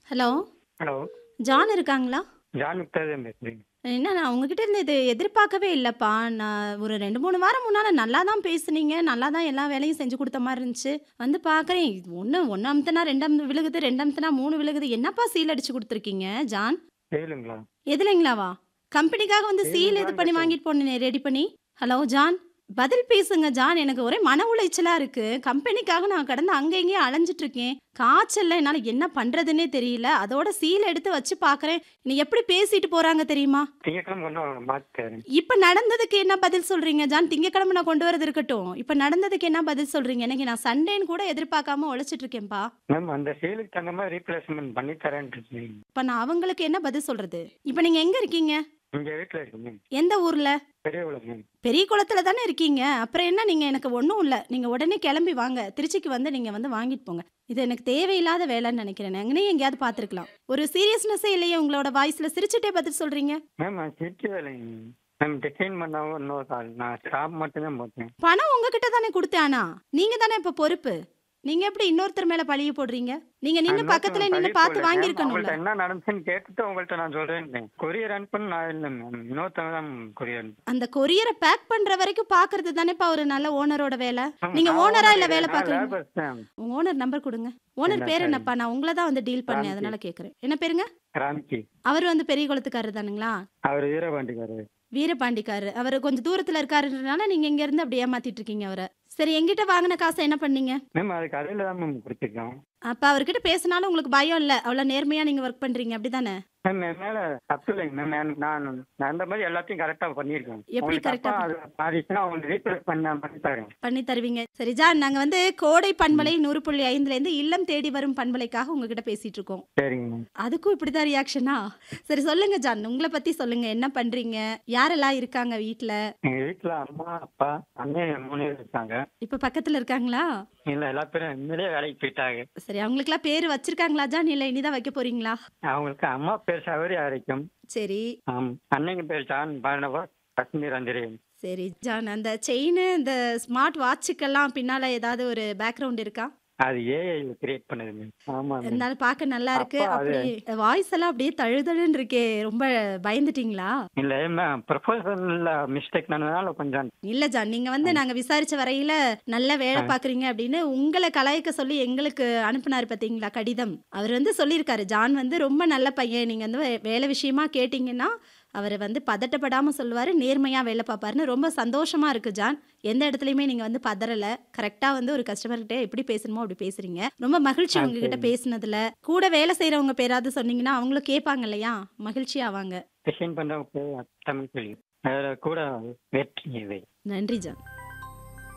Hello hello John இருக்காங்களா John Mukhtar தான் பேசுறேன் என்ன நான் உங்ககிட்ட இருந்து இது எதிர்பார்க்கவே இல்லைப்பா நான் ஒரு ரெண்டு மூணு வாரம் முன்னால் நல்லா தான் பேசுனீங்க நல்லா தான் எல்லா வேலையும் செஞ்சு கொடுத்த மாதிரி இருந்துச்சு வந்து பார்க்குறேன் ஒன்று ஒன்று அமுத்துனா ரெண்டு அமுத்து விழுகுது ரெண்டு அமுத்துனா மூணு விழுகுது என்னப்பா சீல் அடிச்சு கொடுத்துருக்கீங்க ஜான் செய்யலுங்களா எதுலைங்களாவா கம்பெனிக்காக வந்து சரி, சீல் இது வாங்க பண்ணி சார். வாங்கிட்டு போனேன் ரெடி பண்ணி ஹலோ ஜான் பதில் பேசுங்க ஜான் எனக்கு ஒரே மன உளைச்சலா இருக்கு கம்பெனிக்காக நான் கடந்து அங்க இங்கேயும் அலைஞ்சிட்டு இருக்கேன் காய்ச்சல்ல என்னால என்ன பண்றதுன்னே தெரியல அதோட சீல் எடுத்து வச்சு பாக்குறேன் நீ எப்படி பேசிட்டு போறாங்க தெரியுமா திங்கக்கிழமை கொண்டு வாங்க மாற்றிட்டாரு இப்ப நடந்ததுக்கு என்ன பதில் சொல்றீங்க ஜான் திங்கக்கிழமை நான் கொண்டு வரது இருக்கட்டும் இப்ப நடந்ததுக்கு என்ன பதில் சொல்றீங்க எனக்கு நான் சண்டேன்னு கூட எதிர்பார்க்காம உழைச்சிட்டு இருக்கேன்ப்பா மேம் அந்த சேலுக்கு தகுந்த மாதிரி ரீப்ளேஸ்மெண்ட் பண்ணி தரேன்ட்டு இருக்கீங்க. இப்ப நான் அவங்களுக்கு என்ன பதில் சொல்றது இப்ப நீங்க எங்க இருக்கீங்க இங்க வீட்டில் இருக்கு மேம் எந்த ஊர்ல பெரிய உலகம் மேம் பெரிய குளத்துல தானே இருக்கீங்க அப்புறம் என்ன நீங்க எனக்கு ஒன்றும் இல்லை நீங்க உடனே கிளம்பி வாங்க திருச்சிக்கு வந்து நீங்க வந்து வாங்கிட்டு போங்க இது எனக்கு தேவையில்லாத வேலைன்னு நினைக்கிறேன் எங்கனே எங்கேயாவது பார்த்துருக்கலாம் ஒரு சீரியஸ்னஸே இல்லையே உங்களோட வாய்ஸ்ல சிரிச்சுட்டே பதில் சொல்றீங்க மேம் நான் சிரிச்சு வேலைங்க மேம் டிசைன் பண்ணவும் இன்னொரு ஆள் நான் ஸ்டாப் மட்டும்தான் போட்டேன் பணம் உங்ககிட்ட தானே கொடுத்தானா நீங்க தானே இப்ப பொறுப்பு நீங்க எப்படி இன்னொருத்தர் மேல பழிய போடுறீங்க நீங்க நின்னு நான் பக்கத்துல இன்னொருத்தவங்க நின்னு பழி பார்த்து போடல. மேம், வாங்கியிருக்கணும்ல அவங்கள்ட்ட என்ன நடந்துச்சுன்னு கேட்டுட்டு உங்கள்ட்ட நான் சொல்றேன் கொரியர் அனுப்புன்னு நான் இல்லை மேம் இன்னொருத்தவங்க தான் கொரியர் அந்த கொரியரை பேக் பண்ற வரைக்கும் பாக்குறது தானேப்பா ஒரு நல்ல ஓனரோட வேலை மேம், நீங்க நான் ஓனரா இல்ல owner வேலை நான் பாக்குறீங்க labor தான். ஓனர் நம்பர் கொடுங்க ஓனர் என்ன பேர் சரி. என்னப்பா நான் உங்களை தான் வந்து டீல் பண்ணேன் ராம்கி. அதனால கேக்குறேன் என்ன பேருங்க ராம்கி அவர் வந்து பெரிய குளத்துக்காரர் தானுங்களா அவர் வீரபாண்டிக்காரு வீரபாண்டிக்காரு அவர் கொஞ்சம் தூரத்துல இருக்காருன்றனால நீங்க இங்க இருந்து அப்படியே ஏமாத்திட்டு இருக்கீங்க அவரை சரி எங்கிட்ட வாங்கின காசை என்ன பண்ணீங்க மேம் அது கடையில் தான் மேம் கொடுத்துருக்கோம் அப்ப அவர்கிட்ட பேசினாலும் உங்களுக்கு பயம் இல்ல அவ்வளவு நேர்மையா நீங்க ஒர்க் பண்றீங்க அப்படிதானே மேம் என் மேல தப்பு இல்லைங்க மேம் நான் நான் அந்த மாதிரி எல்லாத்தையும் கரெக்டா பண்ணியிருக்கேன் எப்படி உங்களுக்கு correct ஆ தப்பா அது மாறிச்சுன்னா அவங்க ரீப்ளேஸ் பண்ண பண்ணி தரேன் பண்ணி தருவீங்க சரி ஜான் நாங்க வந்து கோடை பண்பலை நூறு புள்ளி ஐந்துல இருந்து இல்லம் தேடி வரும் பண்பலைக்காக உங்ககிட்ட பேசிட்டு இருக்கோம் சரிங்க மேம் அதுக்கும் இப்படிதான் ரியாக்ஷனா சரி சொல்லுங்க ஜான் உங்களை பத்தி சொல்லுங்க என்ன பண்றீங்க யாரெல்லாம் இருக்காங்க வீட்ல எங்க வீட்டுல அம்மா அப்பா அண்ணன் மூணு பேர் இருக்காங்க இப்ப பக்கத்துல இருக்காங்களா இல்ல எல்லா பேரும் உண்மையிலேயே வேலைக்கு போயிட்டாங்க சரி அவங்களுக்குலாம் பேர் வச்சிருக்காங்களா ஜான் இல்ல இனிதான் வைக்க போறீங்களா அவங்களுக்கு அம்மா பேர் சவரி அரைக்கும் சரி ஆம் அண்ணங்க பேர் ஜான் பானவா காஷ்மீர் அந்திரேன் சரி ஜான் அந்த செயின் இந்த ஸ்மார்ட் வாட்சுக்கெல்லாம் பின்னால ஏதாவது ஒரு பேக்ரவுண்ட் இருக்கா அது ஏஐ கிரியேட் பண்ணது மேம் ஆமா மேம் இருந்தாலும் பார்க்க நல்லா இருக்கு அப்பா, அது- அப்படி வாய்ஸ் எல்லாம் அப்படியே தழுதழுன்னு இருக்கே ரொம்ப பயந்துட்டீங்களா இல்ல மேம் ப்ரொஃபஷனல்ல மிஸ்டேக் நடந்ததுனால கொஞ்சம் இல்ல ஜான் நீங்க வந்து நாங்க விசாரிச்ச வரையில நல்ல வேலை பாக்குறீங்க அப்படின்னு உங்களை கலாய்க்க சொல்லி எங்களுக்கு அனுப்புனாரு பாத்தீங்களா கடிதம் அவர் வந்து சொல்லியிருக்காரு ஜான் வந்து ரொம்ப நல்ல பையன் நீங்க வந்து வே- வேலை விஷயமா கேட்டீங்கன்னா அவர் வந்து பதட்டப்படாம சொல்லுவாரு நேர்மையா வேலை பார்ப்பாருன்னு ரொம்ப சந்தோஷமா இருக்கு ஜான் எந்த இடத்துலயுமே நீங்க வந்து பதறல கரெக்டா வந்து ஒரு கஸ்டமர் கிட்ட எப்படி பேசணுமோ அப்படி பேசுறீங்க ரொம்ப மகிழ்ச்சி ஆ, உங்ககிட்ட சரி. பேசுனதுல கூட வேலை செய்யறவங்க பேராவது சொன்னீங்கன்னா அவங்களும் கேட்பாங்க இல்லையா மகிழ்ச்சி ஆவாங்க டிசைன் பண்றவங்க பேர் தமிழ் சொல்லி அதில் கூட வெற்றி இவை நன்றி ஜான்